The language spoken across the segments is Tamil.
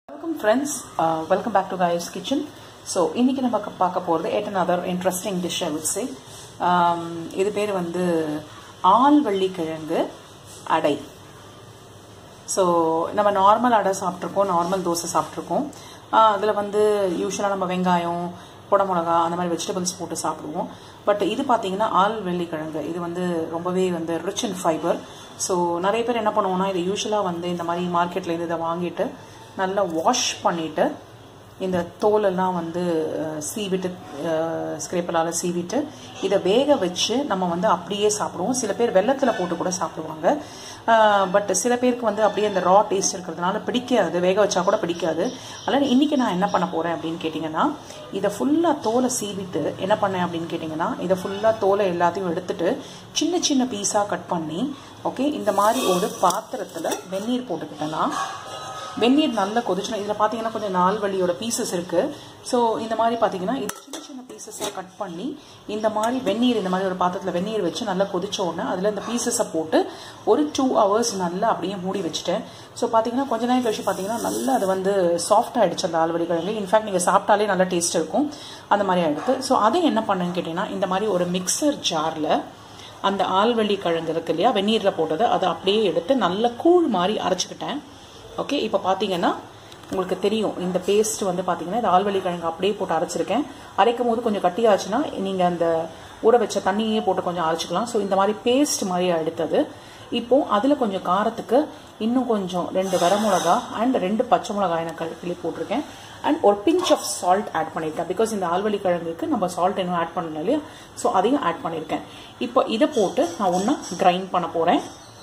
வணக்கம் friends welcome back to Gayu's kitchen so இன்னைக்கு நம்ம க- பார்க்க போகிறது yet another interesting dish I would say Um, இது பேர் வந்து ஆள்வள்ளி கிழங்கு அடை ஸோ நம்ம நார்மல் அடை சாப்பிட்ருக்கோம் நார்மல் தோசை சாப்பிட்ருக்கோம் அதில் வந்து யூஸ்வலாக நம்ம வெங்காயம் குடை மிளகா அந்த மாதிரி வெஜிடபிள்ஸ் போட்டு சாப்பிடுவோம் பட் இது பார்த்தீங்கன்னா ஆள் வெள்ளிக்கிழங்கு இது வந்து ரொம்பவே வந்து ரிச் இன் ஃபைபர் ஸோ நிறைய பேர் என்ன பண்ணுவோம்னா இது யூஸ்வலாக வந்து இந்த மாதிரி மார்க்கெட்லேருந்து இதை வாங்கிட்டு நல்லா வாஷ் பண்ணிவிட்டு இந்த தோலெல்லாம் வந்து அஹ், சீவிட்டு ஸ்க்ரேப்பலால் சீவிட்டு இதை வேக வச்சு நம்ம வந்து அப்படியே சாப்பிடுவோம் சில பேர் வெள்ளத்தில் போட்டு கூட சாப்பிடுவாங்க பட் சில பேருக்கு வந்து அப்படியே அந்த ரா டேஸ்ட் இருக்கிறதுனால பிடிக்காது வேக வச்சா கூட பிடிக்காது அதனால் இன்றைக்கி நான் என்ன பண்ண போகிறேன் அப்படின்னு கேட்டிங்கன்னா இதை ஃபுல்லாக தோலை சீவிட்டு என்ன பண்ணேன் அப்படின்னு கேட்டிங்கன்னா இதை ஃபுல்லாக தோலை எல்லாத்தையும் எடுத்துட்டு சின்ன சின்ன பீஸாக கட் பண்ணி ஓகே இந்த மாதிரி ஒரு பாத்திரத்தில் வெந்நீர் போட்டுக்கிட்டேன்னா வெந்நீர் நல்லா கொதிச்சுனா இதில் பார்த்தீங்கன்னா கொஞ்சம் நால் வழியோட பீசஸ் இருக்குது ஸோ இந்த மாதிரி பார்த்தீங்கன்னா இது சின்ன சின்ன பீசஸாக கட் பண்ணி இந்த மாதிரி வெந்நீர் இந்த மாதிரி ஒரு பாத்திரத்தில் வெந்நீர் வச்சு நல்லா கொதிச்ச உடனே அதில் இந்த பீசஸை போட்டு ஒரு டூ ஹவர்ஸ் நல்லா அப்படியே மூடி வச்சுட்டேன் ஸோ பார்த்தீங்கன்னா கொஞ்ச நேரம் கழிச்சு பார்த்தீங்கன்னா நல்லா அது வந்து சாஃப்ட் ஆகிடுச்சு அந்த ஆல்வடி கிழங்கு இன்ஃபேக்ட் நீங்கள் சாப்பிட்டாலே நல்லா டேஸ்ட் இருக்கும் அந்த மாதிரி ஆகிடுது ஸோ அதை என்ன பண்ணுன்னு கேட்டிங்கன்னா இந்த மாதிரி ஒரு மிக்சர் ஜாரில் அந்த ஆல்வள்ளி கிழங்கு இருக்கு இல்லையா வெந்நீரில் போட்டது அதை அப்படியே எடுத்து நல்ல கூழ் மாதிரி அரைச்சிக்கிட்டேன் ஓகே இப்போ பார்த்தீங்கன்னா உங்களுக்கு தெரியும் இந்த பேஸ்ட் வந்து பார்த்தீங்கன்னா இது ஆல்வள்ளி கிழங்கு அப்படியே போட்டு அரைச்சிருக்கேன் அரைக்கும் போது கொஞ்சம் கட்டியாச்சுன்னா நீங்கள் அந்த ஊற வச்ச தண்ணியே போட்டு கொஞ்சம் அரைச்சிக்கலாம் ஸோ இந்த மாதிரி பேஸ்ட் மாதிரி எடுத்தது இப்போ அதில் கொஞ்சம் காரத்துக்கு இன்னும் கொஞ்சம் ரெண்டு வரமிளகா அண்ட் ரெண்டு பச்சை மிளகாய் நான் கிளி போட்டிருக்கேன் அண்ட் ஒரு பிஞ்ச் ஆஃப் சால்ட் ஆட் பண்ணியிருக்கேன் பிகாஸ் இந்த ஆல்வலி கிழங்குக்கு நம்ம சால்ட் இன்னும் ஆட் பண்ணல இல்லையா ஸோ அதையும் ஆட் பண்ணியிருக்கேன் இப்போ இதை போட்டு நான் ஒன்று கிரைண்ட் பண்ண போகிறேன்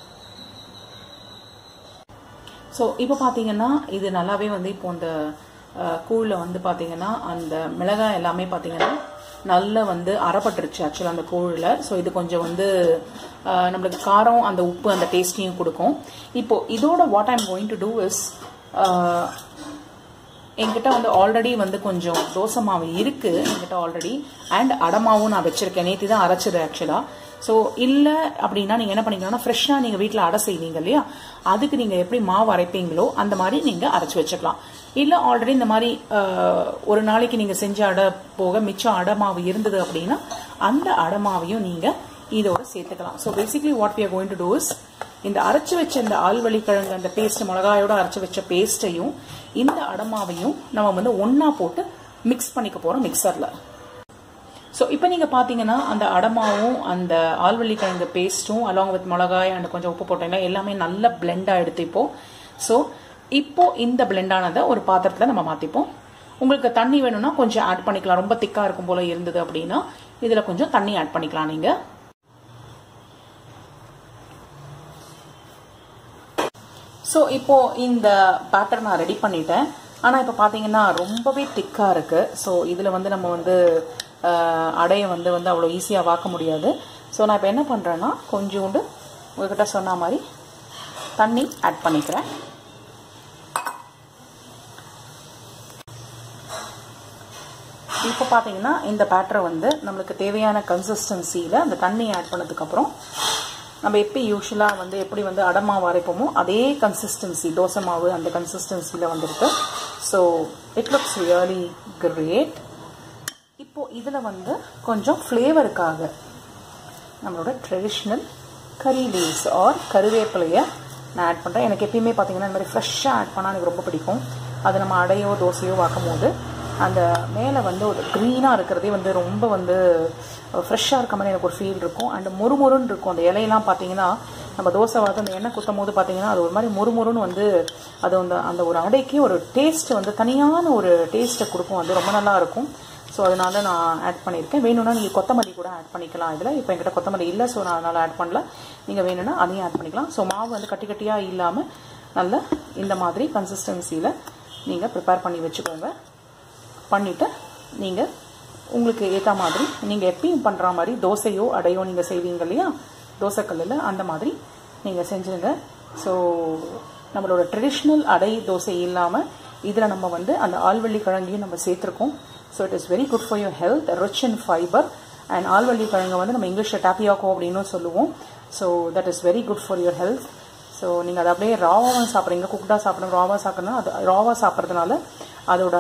ஸோ இப்போ பார்த்தீங்கன்னா இது நல்லாவே வந்து இப்போ இந்த கூழில் வந்து பார்த்தீங்கன்னா அந்த மிளகாய் எல்லாமே பார்த்தீங்கன்னா நல்லா வந்து அறப்பட்டுருச்சு ஆக்சுவலாக அந்த கூழில் ஸோ இது கொஞ்சம் வந்து அஹ், நம்மளுக்கு காரம் அந்த உப்பு அந்த டேஸ்ட்டையும் கொடுக்கும் இப்போ இதோட what I'm going to do is என்கிட்ட வந்து ஆல்ரெடி வந்து கொஞ்சம் தோசை மாவு இருக்கு என்கிட்ட ஆல்ரெடி அண்ட் அடமாவும் நான் வச்சிருக்கேன் நேற்று தான் அரைச்சது ஆக்சுவலா ஸோ இல்லை அப்படின்னா நீங்கள் என்ன பண்ணிக்கலாம்னா ஃப்ரெஷ்ஷாக நீங்கள் வீட்டில் அடை செய்வீங்க இல்லையா அதுக்கு நீங்கள் எப்படி மாவு அரைப்பீங்களோ அந்த மாதிரி நீங்கள் அரைச்சி வச்சுக்கலாம் இல்லை ஆல்ரெடி இந்த மாதிரி அஹ், ஒரு நாளைக்கு நீங்கள் செஞ்ச அடை போக மிச்சம் அடை மாவு இருந்தது அப்படின்னா அந்த அடை மாவையும் நீங்கள் இதோட சேர்த்துக்கலாம் so basically what we are going to do is இந்த அரைச்சு வச்ச இந்த ஆள்வழி கிழங்கு அந்த பேஸ்ட் மிளகாயோட அரைச்சு வச்ச பேஸ்ட்டையும் இந்த அடமாவையும் நம்ம வந்து ஒண்ணா போட்டு மிக்ஸ் பண்ணிக்க போறோம் மிக்சர்ல ஸோ இப்போ நீங்கள் பார்த்தீங்கன்னா அந்த அடமாவும் அந்த ஆள்வள்ளி கிழங்கு பேஸ்ட்டும் அலாங் வித் மிளகாய் அண்ட் கொஞ்சம் உப்பு போட்டீங்கன்னா எல்லாமே நல்ல blend ஆகிடுது இப்போ ஸோ இப்போ இந்த blend ஆனதை ஒரு பாத்திரத்தில் நம்ம மாற்றிப்போம் உங்களுக்கு தண்ணி வேணும்னா கொஞ்சம் ஆட் பண்ணிக்கலாம் ரொம்ப திக்காக இருக்கும் போல இருந்தது அப்படின்னா இதில் கொஞ்சம் தண்ணி ஆட் பண்ணிக்கலாம் நீங்கள் ஸோ இப்போ இந்த பேட்டர் நான் ரெடி பண்ணிட்டேன் ஆனால் இப்போ பார்த்தீங்கன்னா ரொம்பவே திக்காக இருக்கு ஸோ இதில் வந்து நம்ம வந்து அஹ், அடையை வந்து வந்து அவ்வளோ ஈஸியாக வாக்க முடியாது ஸோ நான் இப்போ என்ன பண்ணுறேன்னா கொஞ்சோண்டு உங்ககிட்ட சொன்ன மாதிரி தண்ணி ஆட் பண்ணிக்கிறேன் இப்போ பார்த்தீங்கன்னா இந்த பேட்டரை வந்து நம்மளுக்கு தேவையான கன்சிஸ்டன்சியில் அந்த தண்ணி ஆட் பண்ணதுக்கப்புறம் நம்ம எப்படி யூஸ்வலாக வந்து எப்படி வந்து அடமாவு அரைப்போமோ அதே கன்சிஸ்டன்சி தோசை மாவு அந்த கன்சிஸ்டன்சியில் வந்துருக்கு so it looks really great இப்போ இதில் வந்து கொஞ்சம் ஃப்ளேவருக்காக நம்மளோட ட்ரெடிஷ்னல் கறி லீவ்ஸ் ஆர் கருவேப்பிலையை நான் ஆட் பண்ணுறேன் எனக்கு எப்பயுமே பார்த்தீங்கன்னா இந்த மாதிரி ஃப்ரெஷ்ஷாக ஆட் பண்ணால் எனக்கு ரொம்ப பிடிக்கும் அது நம்ம அடையோ தோசையோ வாக்கும் போது அந்த மேலே வந்து ஒரு க்ரீனாக இருக்கிறதே வந்து ரொம்ப வந்து ஃப்ரெஷ்ஷாக இருக்க மாதிரி எனக்கு ஒரு ஃபீல் இருக்கும் அண்ட் முறுமுறுன்னு இருக்கும் அந்த இலையெல்லாம் பார்த்தீங்கன்னா நம்ம தோசை வாத்து அந்த எண்ணெய் குத்தும் போது பார்த்தீங்கன்னா அது ஒரு மாதிரி முறுமுறுன்னு வந்து அது அந்த அந்த ஒரு அடைக்கு ஒரு டேஸ்ட் வந்து தனியான ஒரு டேஸ்ட்டை கொடுக்கும் அது ரொம்ப நல்லா இருக்கும் ஸோ அதனால நான் ஆட் பண்ணியிருக்கேன் வேணும்னா நீங்கள் கொத்தமல்லி கூட ஆட் பண்ணிக்கலாம் இதில் இப்போ என்கிட்ட கொத்தமல்லி இல்லை ஸோ நான் அதனால் ஆட் பண்ணல நீங்கள் வேணும்னா அதையும் ஆட் பண்ணிக்கலாம் ஸோ மாவு வந்து கட்டி கட்டியாக இல்லாமல் நல்ல இந்த மாதிரி கன்சிஸ்டன்சியில் நீங்கள் ப்ரிப்பேர் பண்ணி வச்சுக்கோங்க பண்ணிவிட்டு நீங்கள் உங்களுக்கு ஏற்ற மாதிரி நீங்கள் எப்பயும் பண்ணுற மாதிரி தோசையோ அடையோ நீங்கள் செய்வீங்க இல்லையா தோசைக்கல்லில் அந்த மாதிரி நீங்கள் செஞ்சுருங்க ஸோ நம்மளோட ட்ரெடிஷ்னல் அடை தோசை இல்லாமல் இதில் நம்ம வந்து அந்த ஆள்வள்ளி கிழங்கையும் நம்ம சேர்த்துருக்கோம் so it is very good for your health rich in fibre and ஆள்வள்ளி கிழங்கு வந்து நம்ம இங்கிலீஷில் டாப்பியாக்கோ அப்படின்னு சொல்லுவோம் so that is very good for your health so நீங்கள் அதை அப்படியே ராவாக சாப்பிட்றீங்க குக்டாக சாப்பிடணும் ராவாக சாப்பிடணும் அது ராவாக சாப்பிட்றதுனால அதோட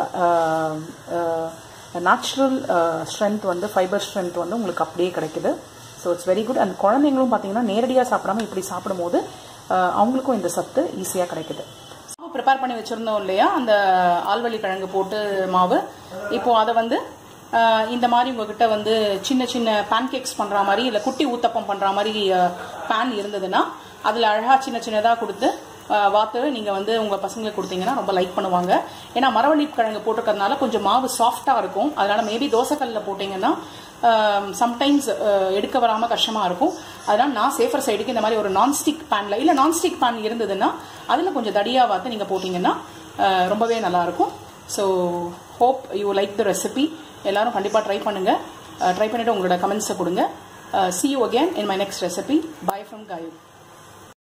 நேச்சுரல் ஸ்ட்ரென்த் வந்து ஃபைபர் ஸ்ட்ரென்த் வந்து உங்களுக்கு அப்படியே கிடைக்குது so it's very good and குழந்தைங்களும் பார்த்தீங்கன்னா நேரடியாக சாப்பிடாம இப்படி சாப்பிடும்போது அஹ், அவங்களுக்கும் இந்த சத்து ஈஸியாக கிடைக்குது மாவு ப்ரிப்பேர் பண்ணி வச்சுருந்தோம் இல்லையா அந்த ஆல்வள்ளி கிழங்கு போட்டு மாவு இப்போ அதை வந்து அஹ், இந்த மாதிரி உங்ககிட்ட வந்து சின்ன சின்ன பேன்கேக்ஸ் பண்ணுற மாதிரி இல்லை குட்டி ஊத்தப்பம் பண்ணுற மாதிரி பேன் இருந்ததுன்னா அதில் அழகாக சின்ன சின்னதாக கொடுத்து அஹ், வாத்து நீங்கள் வந்து உங்கள் பசங்களுக்கு கொடுத்தீங்கன்னா ரொம்ப லைக் பண்ணுவாங்க ஏன்னா மரவள்ளி கிழங்கு போட்டிருக்கறதுனால கொஞ்சம் மாவு சாஃப்டாக இருக்கும் அதனால மேபி தோசைக்கல்லில் போட்டிங்கன்னா சம்டைம்ஸ் எடுக்க வராமல் கஷ்டமாக இருக்கும் அதனால் நான் சேஃபர் சைடுக்கு இந்த மாதிரி ஒரு நான்ஸ்டிக் பேனில் இல்லை நான்ஸ்டிக் பேன் இருந்ததுன்னா அதில் கொஞ்சம் தடியாக பார்த்து நீங்கள் போட்டிங்கன்னா அஹ், ரொம்பவே நல்லாயிருக்கும் so hope you like the recipe எல்லாரும் கண்டிப்பாக ட்ரை பண்ணுங்கள் ட்ரை பண்ணிவிட்டு உங்களோட கமெண்ட்ஸை கொடுங்க see you again in my next recipe bye from காயூ